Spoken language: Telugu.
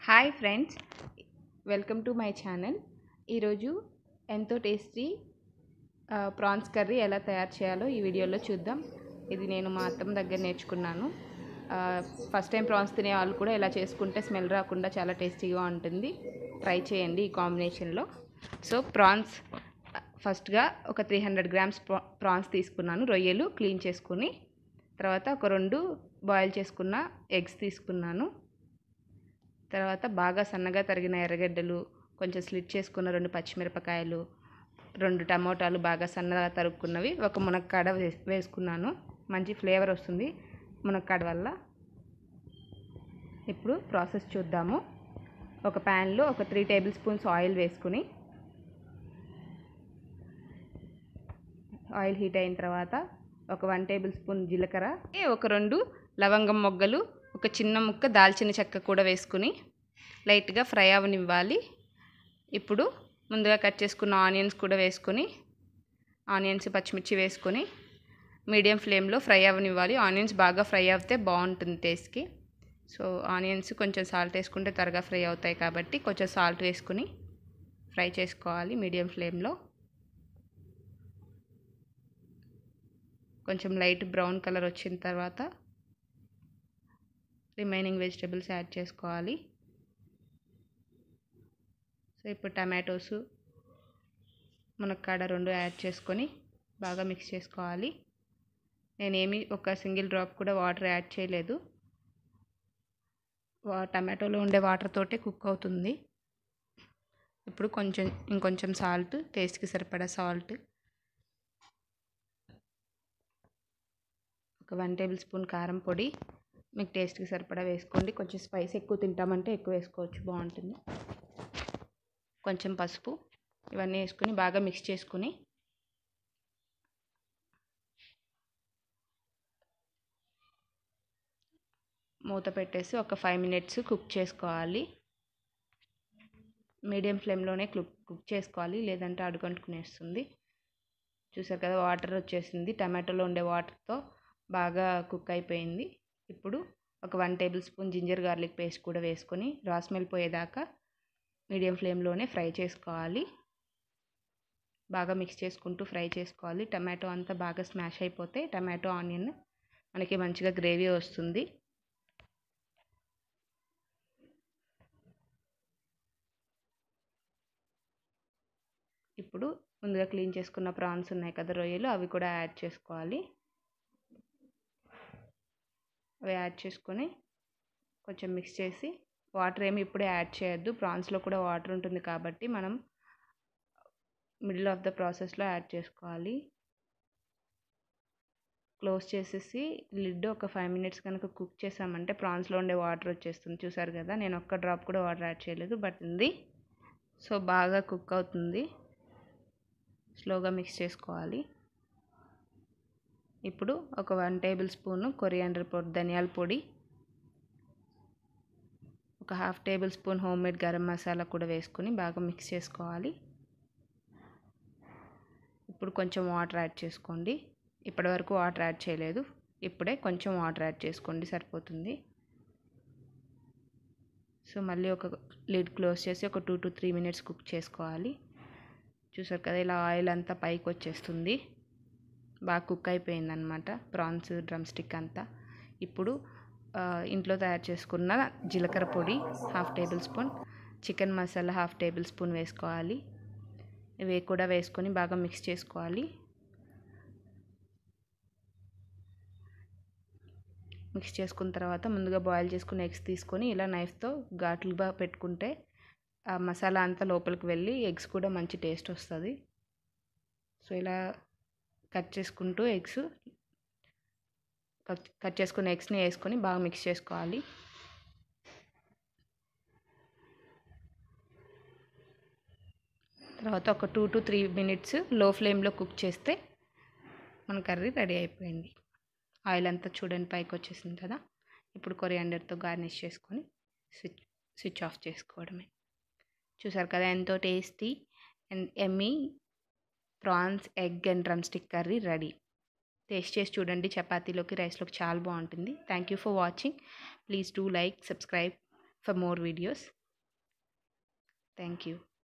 hi friends welcome to my channel ఈరోజు ఎంతో టేస్టీ ప్రాన్స్ కర్రీ ఎలా తయారు చేయాలో ఈ వీడియోలో చూద్దాం ఇది నేను మా అత్తమ్మ దగ్గర నేర్చుకున్నాను ఫస్ట్ టైం ప్రాన్స్ తినే వాళ్ళు కూడా ఇలా చేసుకుంటే స్మెల్ రాకుండా చాలా టేస్టీగా ఉంటుంది ట్రై చేయండి ఈ కాంబినేషన్లో సో ప్రాన్స్ ఫస్ట్గా ఒక త్రీ హండ్రెడ్ గ్రామ్స్ ప్రాన్స్ తీసుకున్నాను రొయ్యలు క్లీన్ చేసుకుని తర్వాత ఒక రెండు బాయిల్ చేసుకున్న ఎగ్స్ తీసుకున్నాను తర్వాత బాగా సన్నగా తరిగిన ఎర్రగడ్డలు కొంచెం స్లిట్ చేసుకున్న రెండు పచ్చిమిరపకాయలు రెండు టమోటాలు బాగా సన్నగా తరుక్కున్నవి ఒక మునక్కాడ వేసుకున్నాను మంచి ఫ్లేవర్ వస్తుంది మునక్కాడ వల్ల ఇప్పుడు ప్రాసెస్ చూద్దాము ఒక ప్యాన్లో ఒక త్రీ టేబుల్ స్పూన్స్ ఆయిల్ వేసుకుని ఆయిల్ హీట్ అయిన తర్వాత ఒక వన్ టేబుల్ స్పూన్ జీలకర్ర ఒక రెండు లవంగం మొగ్గలు ఒక చిన్న ముక్క దాల్చిన చెక్క కూడా వేసుకుని లైట్గా ఫ్రై అవనివ్వాలి ఇప్పుడు ముందుగా కట్ చేసుకున్న ఆనియన్స్ కూడా వేసుకొని ఆనియన్స్ పచ్చిమిర్చి వేసుకొని మీడియం ఫ్లేమ్లో ఫ్రై అవనివ్వాలి ఆనియన్స్ బాగా ఫ్రై అవుతే బాగుంటుంది టేస్ట్కి సో ఆనియన్స్ కొంచెం సాల్ట్ వేసుకుంటే త్వరగా ఫ్రై అవుతాయి కాబట్టి కొంచెం సాల్ట్ వేసుకుని ఫ్రై చేసుకోవాలి మీడియం ఫ్లేమ్లో కొంచెం లైట్ బ్రౌన్ కలర్ వచ్చిన తర్వాత రిమైనింగ్ వెజిటబుల్స్ యాడ్ చేసుకోవాలి సో ఇప్పుడు టమాటోస్ మునక్కాడ రెండు యాడ్ చేసుకొని బాగా మిక్స్ చేసుకోవాలి నేనేమి ఒక సింగిల్ డ్రాప్ కూడా వాటర్ యాడ్ చేయలేదు టమాటోలో ఉండే వాటర్ తోటే కుక్ అవుతుంది ఇప్పుడు కొంచెం ఇంకొంచెం సాల్ట్ టేస్ట్కి సరిపడా సాల్ట్ ఒక వన్ టేబుల్ స్పూన్ కారం పొడి మీకు టేస్ట్కి సరిపడా వేసుకోండి కొంచెం స్పైస్ ఎక్కువ తింటామంటే ఎక్కువ వేసుకోవచ్చు బాగుంటుంది కొంచెం పసుపు ఇవన్నీ వేసుకొని బాగా మిక్స్ చేసుకుని మూత పెట్టేసి ఒక ఫైవ్ మినిట్స్ కుక్ చేసుకోవాలి మీడియం ఫ్లేమ్లోనే కుక్ కుక్ చేసుకోవాలి లేదంటే అడుగంటుకునేస్తుంది చూసారు కదా వాటర్ వచ్చేసింది టమాటోలో ఉండే వాటర్తో బాగా కుక్ అయిపోయింది ఇప్పుడు ఒక one tablespoon ginger garlic paste కూడా వేసుకొని రాస్మెల్ పోయేదాకా మీడియం ఫ్లేమ్లోనే ఫ్రై చేసుకోవాలి బాగా మిక్స్ చేసుకుంటూ ఫ్రై చేసుకోవాలి టమాటో అంతా బాగా స్మాష్ అయిపోతే టమాటో ఆనియన్ మనకి మంచిగా గ్రేవీ వస్తుంది ఇప్పుడు ముందుగా క్లీన్ చేసుకున్న ప్రాన్స్ ఉన్నాయి కదా రొయ్యలు అవి కూడా యాడ్ చేసుకోవాలి అవి యాడ్ చేసుకొని కొంచెం మిక్స్ చేసి వాటర్ ఏమి ఇప్పుడే యాడ్ చేయొద్దు ప్రాన్స్లో కూడా వాటర్ ఉంటుంది కాబట్టి మనం మిడిల్ ఆఫ్ ద ప్రాసెస్లో యాడ్ చేసుకోవాలి క్లోజ్ చేసేసి లిడ్ ఒక ఫైవ్ మినిట్స్ కనుక కుక్ చేసామంటే ప్రాన్స్లో ఉండే వాటర్ వచ్చేస్తుంది చూసారు కదా నేను ఒక్క డ్రాప్ కూడా వాటర్ యాడ్ చేయలేదు బట్ ఉంది సో బాగా కుక్ అవుతుంది స్లోగా మిక్స్ చేసుకోవాలి ఇప్పుడు ఒక వన్ టేబుల్ స్పూను కొరియాండర్ పొడి ధనియాల పొడి ఒక half tablespoon homemade garam masala కూడా వేసుకొని బాగా మిక్స్ చేసుకోవాలి ఇప్పుడు కొంచెం వాటర్ యాడ్ చేసుకోండి ఇప్పటివరకు వాటర్ యాడ్ చేయలేదు ఇప్పుడే కొంచెం వాటర్ యాడ్ చేసుకోండి సరిపోతుంది సో మళ్ళీ ఒక లిడ్ క్లోజ్ చేసి ఒక two to three minutes cook చేసుకోవాలి చూసారు కదా ఇలా ఆయిల్ అంతా పైకి వచ్చేస్తుంది బాగా కుక్ అయిపోయింది అనమాట ప్రాన్స్ డ్రమ్ స్టిక్ అంతా ఇప్పుడు ఇంట్లో తయారు చేసుకున్న జీలకర్ర పొడి half tablespoon chicken masala half tablespoon వేసుకోవాలి ఇవి కూడా వేసుకొని బాగా మిక్స్ చేసుకోవాలి మిక్స్ చేసుకున్న తర్వాత ముందుగా బాయిల్ చేసుకున్న ఎగ్స్ తీసుకొని ఇలా నైఫ్తో ఘాట్లుగా పెట్టుకుంటే ఆ మసాలా అంతా లోపలికి వెళ్ళి ఎగ్స్ కూడా మంచి టేస్ట్ వస్తుంది సో ఇలా కట్ చేసుకుంటూ ఎగ్స్ కట్ చేసుకున్న ఎగ్స్ని వేసుకొని బాగా మిక్స్ చేసుకోవాలి తర్వాత ఒక టూ టు త్రీ మినిట్స్ లో ఫ్లేమ్లో కుక్ చేస్తే మన కర్రీ రెడీ అయిపోయింది ఆయిల్ అంతా చూడండి పైకి వచ్చేసింది కదా ఇప్పుడు కొరియాండర్తో గార్నిష్ చేసుకొని స్విచ్ స్విచ్ ఆఫ్ చేసుకోవడమే చూసారు కదా ఎంతో టేస్టీ అండ్ ఎమ్మీ prawns egg and drumstick curry ready taste చేసి చూడండి చపాతీలోకి రైస్లోకి చాలా బాగుంటుంది thank you for watching please do like subscribe for more videos thank you